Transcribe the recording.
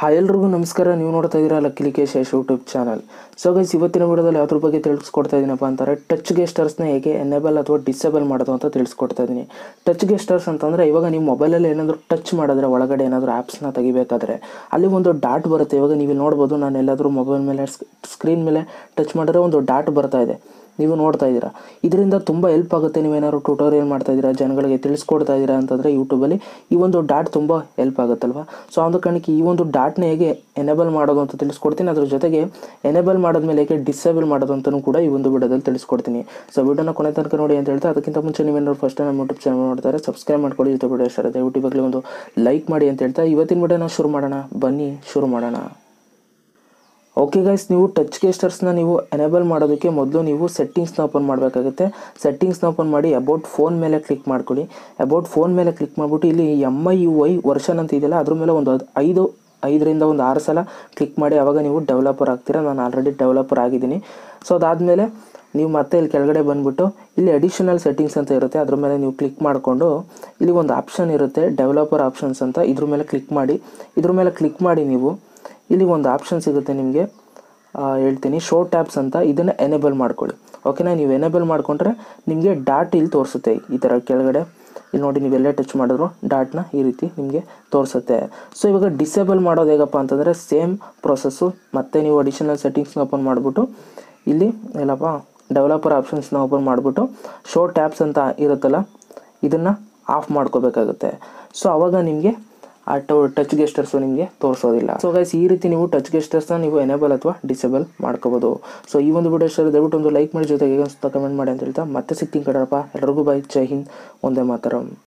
hi ಎಲ್ರಿಗೂ ನಮಸ್ಕಾರ ನೀವು ನೋಡ್ತಾ ಇದ್ದೀರಾ ಲಕ್ಕಿಲಿ ಕೇಶೇಶ್ ಯೂಟ್ಯೂಬ್ ಚಾನಲ್ ಸೊ ಗೈಸ್ ಇವತ್ತಿನ ವಿಡಿಯೋದಲ್ಲಿ ಯಾವ್ದ್ರ ಬಗ್ಗೆ ತಿಳಿಸ್ಕೊಡ್ತಾ ಇದ್ದೀನಪ್ಪ ಅಂತಾರೆ ಟಚ್ ಗೆಸ್ಟರ್ಸ್ನ ಹೇಗೆ ಎನೇಬಲ್ ಅಥವಾ ಡಿಸೇಬಲ್ ಮಾಡೋದು ಅಂತ ತಿಳಿಸ್ಕೊಡ್ತಾ ಇದ್ದೀನಿ ಟಚ್ ಗೆಸ್ಟರ್ಸ್ ಅಂತಂದರೆ ಇವಾಗ ನೀವು ಮೊಬೈಲಲ್ಲಿ ಏನಾದರೂ ಟಚ್ ಮಾಡಿದ್ರೆ ಒಳಗಡೆ ಏನಾದರೂ ಆ್ಯಪ್ಸ್ನ ತೆಗಿಬೇಕಾದ್ರೆ ಅಲ್ಲಿ ಒಂದು ಡಾಟ್ ಬರುತ್ತೆ ಇವಾಗ ನೀವು ಇಲ್ಲಿ ನೋಡ್ಬೋದು ನಾನು ಎಲ್ಲಾದರೂ ಮೊಬೈಲ್ ಮೇಲೆ ಸ್ಕ್ರೀನ್ ಮೇಲೆ ಟಚ್ ಮಾಡಿದ್ರೆ ಒಂದು ಡಾಟ್ ಬರ್ತಾ ಇದೆ ನೀವು ನೋಡ್ತಾ ಇದ್ದೀರಾ ಇದರಿಂದ ತುಂಬ ಹೆಲ್ಪ್ ಆಗುತ್ತೆ ನೀವೇನಾದ್ರು ಟ್ಯೂಟೋರಿಯಲ್ ಮಾಡ್ತಾ ಇದ್ದೀರಾ ಜನಗಳಿಗೆ ತಿಳಿಸ್ಕೊಡ್ತಾ ಇದ್ದೀರಾ ಅಂತಂದರೆ ಯೂಟ್ಯೂಬಲ್ಲಿ ಈ ಒಂದು ಡಾಟ್ ತುಂಬ ಹೆಲ್ಪ್ ಆಗುತ್ತಲ್ವ ಸೊ ಒಂದು ಕಾರಣಕ್ಕೆ ಈ ಒಂದು ಡಾಟ್ನ ಹೇಗೆ ಎನೇಬಲ್ ಮಾಡೋದು ಅಂತ ತಿಳಿಸ್ಕೊಡ್ತೀನಿ ಅದ್ರ ಜೊತೆಗೆ ಎನೇಬಲ್ ಮಾಡಿದ್ಮೇಲೆ ಹೇಗೆ ಡಿಸೇಬಲ್ ಮಾಡೋದು ಅಂತಲೂ ಕೂಡ ಈ ಒಂದು ವಿಡಿಯೋದಲ್ಲಿ ತಿಳಿಸ್ಕೊಡ್ತೀನಿ ಸೊ ವಿಡಿಯೋನ ಕೊನೆ ತನಕ ನೋಡಿ ಅಂತ ಹೇಳ್ತಾ ಅದಕ್ಕಿಂತ ಮುಂಚೆ ನೀವೇನಾದ್ರು ಫಸ್ಟ್ ನಮ್ಮ ಯೂಟ್ಯೂಬ್ ಚಾನಲ್ ನೋಡ್ತಾರೆ ಸಬ್ಸ್ಕ್ರೈಬ್ ಮಾಡ್ಕೊಳ್ಳಿ ಜೊತೆ ವಿಡಿಯೋ ಇಷ್ಟ ಆಗುತ್ತೆ ಯೂಟ್ಯೂಬಲ್ಲಿ ಒಂದು ಲೈಕ್ ಮಾಡಿ ಅಂತ ಹೇಳ್ತಾ ಇವತ್ತಿನ ವಿಡಿಯೋನ ಶುರು ಮಾಡೋಣ ಬನ್ನಿ ಶುರು ಮಾಡೋಣ ಓಕೆ ಗೈಸ್ ನೀವು ಟಚ್ ಗೆಸ್ಟರ್ಸ್ನ ನೀವು ಎನೇಬಲ್ ಮಾಡೋದಕ್ಕೆ ಮೊದಲು ನೀವು ಸೆಟ್ಟಿಂಗ್ಸ್ನ ಓಪನ್ ಮಾಡಬೇಕಾಗುತ್ತೆ ಸೆಟ್ಟಿಂಗ್ಸ್ನ ಓಪನ್ ಮಾಡಿ ಅಬೌಟ್ ಫೋನ್ ಮೇಲೆ ಕ್ಲಿಕ್ ಮಾಡ್ಕೊಳ್ಳಿ ಅಬೌಟ್ ಫೋನ್ ಮೇಲೆ ಕ್ಲಿಕ್ ಮಾಡಿಬಿಟ್ಟು ಇಲ್ಲಿ M I U Y version ಅಂತ ಇದೆಯಲ್ಲ ಅದ್ರ ಮೇಲೆ ಒಂದು ಹದ್- ಐದು ಐದರಿಂದ ಒಂದು ಆರು ಸಲ ಕ್ಲಿಕ್ ಮಾಡಿ ಆವಾಗ ನೀವು ಡೆವಲಪರ್ ಆಗ್ತೀರಾ ನಾನು ಆಲ್ರೆಡಿ ಡೆವಲಪರ್ ಆಗಿದ್ದೀನಿ ಸೊ ಅದಾದಮೇಲೆ ನೀವು ಮತ್ತೆ ಇಲ್ಲಿ ಕೆಳಗಡೆ ಬಂದುಬಿಟ್ಟು ಇಲ್ಲಿ ಅಡಿಷನಲ್ ಸೆಟ್ಟಿಂಗ್ಸ್ ಅಂತ ಇರುತ್ತೆ ಅದ್ರ ಮೇಲೆ ನೀವು ಕ್ಲಿಕ್ ಮಾಡಿಕೊಂಡು ಇಲ್ಲಿ ಒಂದು ಆಪ್ಷನ್ ಇರುತ್ತೆ ಡೆವಲಪರ್ ಆಪ್ಷನ್ಸ್ ಅಂತ ಇದ್ರ ಮೇಲೆ ಕ್ಲಿಕ್ ಮಾಡಿ ಇದ್ರ ಮೇಲೆ ಕ್ಲಿಕ್ ಮಾಡಿ ನೀವು ಇಲ್ಲಿ ಒಂದು ಆಪ್ಷನ್ ಸಿಗುತ್ತೆ ನಿಮಗೆ ಹೇಳ್ತೀನಿ ಶೋ ಟ್ಯಾಬ್ಸ್ ಅಂತ ಇದನ್ನು ಎನೇಬಲ್ ಮಾಡ್ಕೊಳ್ಳಿ ಓಕೆನಾ ನೀವು ಎನೇಬಲ್ ಮಾಡಿಕೊಂಡ್ರೆ ನಿಮಗೆ ಡಾಟ್ ಇಲ್ಲಿ ತೋರಿಸುತ್ತೆ ಈ ಥರ ಕೆಳಗಡೆ ಇಲ್ಲಿ ನೋಡಿ ನೀವೆಲ್ಲೇ ಟಚ್ ಮಾಡಿದ್ರು ಡಾಟ್ನ ಈ ರೀತಿ ನಿಮಗೆ ತೋರಿಸುತ್ತೆ ಸೊ ಇವಾಗ ಡಿಸೇಬಲ್ ಮಾಡೋದು ಹೇಗಪ್ಪ ಅಂತಂದರೆ ಸೇಮ್ ಪ್ರೊಸೆಸ್ಸು ಮತ್ತೆ ನೀವು ಅಡಿಷನಲ್ ಸೆಟ್ಟಿಂಗ್ಸ್ನ ಓಪನ್ ಮಾಡಿಬಿಟ್ಟು ಇಲ್ಲಿ ಎಲ್ಲಪ್ಪ ಡೆವಲಪರ್ ಆಪ್ಷನ್ಸ್ನ ಓಪನ್ ಮಾಡಿಬಿಟ್ಟು ಶೋ ಟ್ಯಾಬ್ಸ್ ಅಂತ ಇರುತ್ತಲ್ಲ ಇದನ್ನು ಆಫ್ ಮಾಡ್ಕೋಬೇಕಾಗುತ್ತೆ ಸೊ ಅವಾಗ ನಿಮಗೆ ಆ ಟು ಟಚ್ ಗೆಸ್ಟರ್ಸು ನಿಮಗೆ ತೋರಿಸೋದಿಲ್ಲ ಸೊ ಗೈಸ್ ಈ ರೀತಿ ನೀವು ಟಚ್ ಗೆಸ್ಟರ್ಸ್ನ ನೀವು ಎನೇಬಲ್ ಅಥವಾ ಡಿಸೇಬಲ್ ಮಾಡ್ಕೋಬೋದು ಸೊ ಈ ಒಂದು ವಿಡಿಯೋ ಇಷ್ಟ ದಯವಿಟ್ಟು ಒಂದು ಲೈಕ್ ಮಾಡಿ ಜೊತೆಗೆ ಕಮೆಂಟ್ ಮಾಡಿ ಅಂತ ಹೇಳ್ತಾ ಮತ್ತೆ ಸಿಗ್ತೀನಿ ಕಡರಪ್ಪ ಎಲ್ಲರಿಗೂ ಬೈ ಜೈ ಹಿಂದ್ ಒಂದೇ ಮಾತರಂ